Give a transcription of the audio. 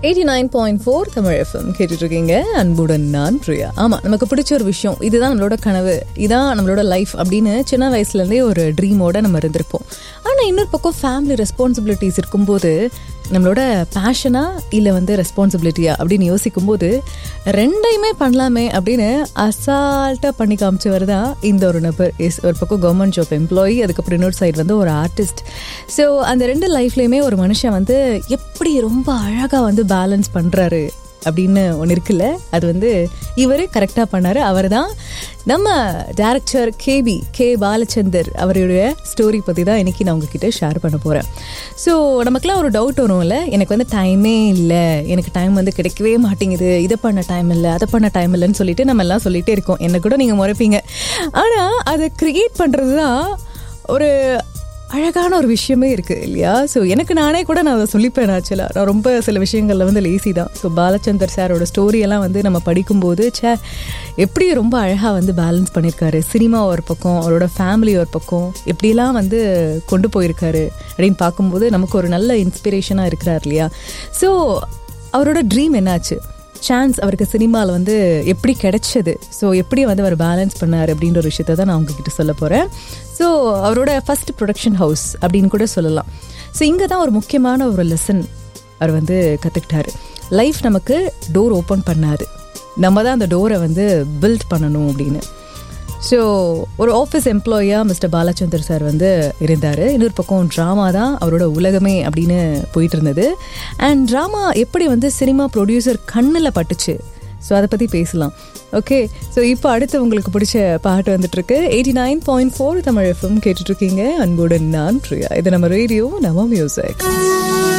eighty nine point four Tamil FM கேட்டுட்டு இருக்கீங்க அன்புடன் நான் பிரியா ஆமாம் நமக்கு பிடிச்ச ஒரு விஷயம் இதுதான் நம்மளோட கனவு இதான் நம்மளோட லைஃப் அப்படின்னு சின்ன வயசுலேருந்தே ஒரு ட்ரீமோட நம்ம இருந்திருப்போம் ஆனால் இன்னொரு பக்கம் ஃபேமிலி ரெஸ்பான்சிபிலிட்டிஸ் இருக்கும்போது நம்மளோட பேஷனா இல்லை வந்து ரெஸ்பான்சிபிலிட்டியா அப்படின்னு யோசிக்கும்போது ரெண்டையுமே பண்ணலாமே அப்படின்னு அசால்ட்டாக பண்ணி காமிச்சவர் தான் இந்த ஒரு நபர் எஸ் ஒரு பக்கம் கவர்மெண்ட் ஜாப் எம்ப்ளாயி அதுக்கப்புறம் இன்னொரு சைடு வந்து ஒரு ஆர்டிஸ்ட் ஸோ அந்த ரெண்டு லைஃப்லேயுமே ஒரு மனுஷன் வந்து எப்படி ரொம்ப அழகாக வந்து பேலன்ஸ் பண்ணுறாரு அப்படின்னு ஒன்று இருக்குல்ல அது வந்து இவர் கரெக்டாக பண்ணார் அவர் தான் நம்ம டேரக்டர் கேபி கே பாலச்சந்தர் அவருடைய ஸ்டோரி பற்றி தான் இன்றைக்கி நான் உங்ககிட்ட ஷேர் பண்ண போகிறேன் ஸோ நமக்குலாம் ஒரு டவுட் வரும்ல எனக்கு வந்து டைமே இல்லை எனக்கு டைம் வந்து கிடைக்கவே மாட்டேங்குது இதை பண்ண டைம் இல்லை அதை பண்ண டைம் இல்லைன்னு சொல்லிட்டு நம்ம எல்லாம் சொல்லிகிட்டே இருக்கோம் என்ன கூட நீங்கள் முறைப்பீங்க ஆனால் அதை க்ரியேட் பண்ணுறது தான் ஒரு அழகான ஒரு விஷயமே இருக்குது இல்லையா ஸோ எனக்கு நானே கூட நான் அதை சொல்லிப்பேன் ஆக்சுவலாக நான் ரொம்ப சில விஷயங்களில் வந்து லேசி தான் ஸோ பாலச்சந்தர் சாரோட ஸ்டோரியெல்லாம் வந்து நம்ம படிக்கும்போது சே எப்படி ரொம்ப அழகாக வந்து பேலன்ஸ் பண்ணியிருக்காரு சினிமா ஒரு பக்கம் அவரோட ஃபேமிலி ஒரு பக்கம் எப்படிலாம் வந்து கொண்டு போயிருக்காரு அப்படின்னு பார்க்கும்போது நமக்கு ஒரு நல்ல இன்ஸ்பிரேஷனாக இருக்கிறார் இல்லையா ஸோ அவரோட ட்ரீம் என்னாச்சு சான்ஸ் அவருக்கு சினிமாவில் வந்து எப்படி கிடைச்சது ஸோ எப்படி வந்து அவர் பேலன்ஸ் பண்ணார் அப்படின்ற ஒரு விஷயத்த தான் நான் உங்ககிட்ட சொல்ல போகிறேன் ஸோ அவரோட ஃபஸ்ட் ப்ரொடக்ஷன் ஹவுஸ் அப்படின்னு கூட சொல்லலாம் ஸோ இங்கே தான் ஒரு முக்கியமான ஒரு லெசன் அவர் வந்து கற்றுக்கிட்டாரு லைஃப் நமக்கு டோர் ஓப்பன் பண்ணாது நம்ம தான் அந்த டோரை வந்து பில்ட் பண்ணணும் அப்படின்னு ஸோ ஒரு ஆஃபீஸ் எம்ப்ளாயியாக மிஸ்டர் பாலச்சந்தர் சார் வந்து இருந்தார் இன்னொரு பக்கம் ட்ராமா தான் அவரோட உலகமே அப்படின்னு போயிட்டு இருந்தது அண்ட் ட்ராமா எப்படி வந்து சினிமா ப்ரொடியூசர் கண்ணில் பட்டுச்சு ஸோ அதை பற்றி பேசலாம் ஓகே ஸோ இப்போ அடுத்து உங்களுக்கு பிடிச்ச பாட்டு வந்துட்டுருக்கு eighty nine point four Tamil FM கேட்டுட்ருக்கீங்க அன்புடன் நான் பிரியா இது நம்ம ரேடியோ நம்ம மியூசிக்